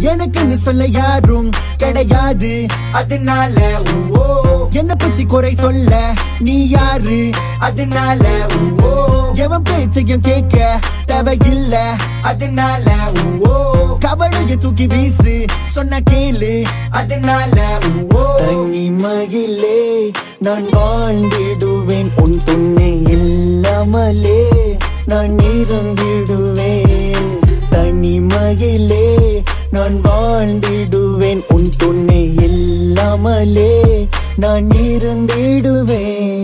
எனக்குன்னு சொல்ல யாரும் கிடையாது அதனால ஓ என்ன பத்தி குறை சொல்ல நீ யாரு அதனால ஓ எவன் பேச்சையும் கேட்க தேவையில்ல அதனால ஓ கவலைய தூக்கி வீசு சொன்ன கேளு அதனால ஓ தனிமையிலே நான் வாழ்ந்திடுவேன் உன் துணை இல்லாமலே நான் இருந்திடுவேன் தனிமையிலே நான் வாழ்ந்திடுவேன் உன் துணை இல்லாமலே நான் இருந்திடுவேன்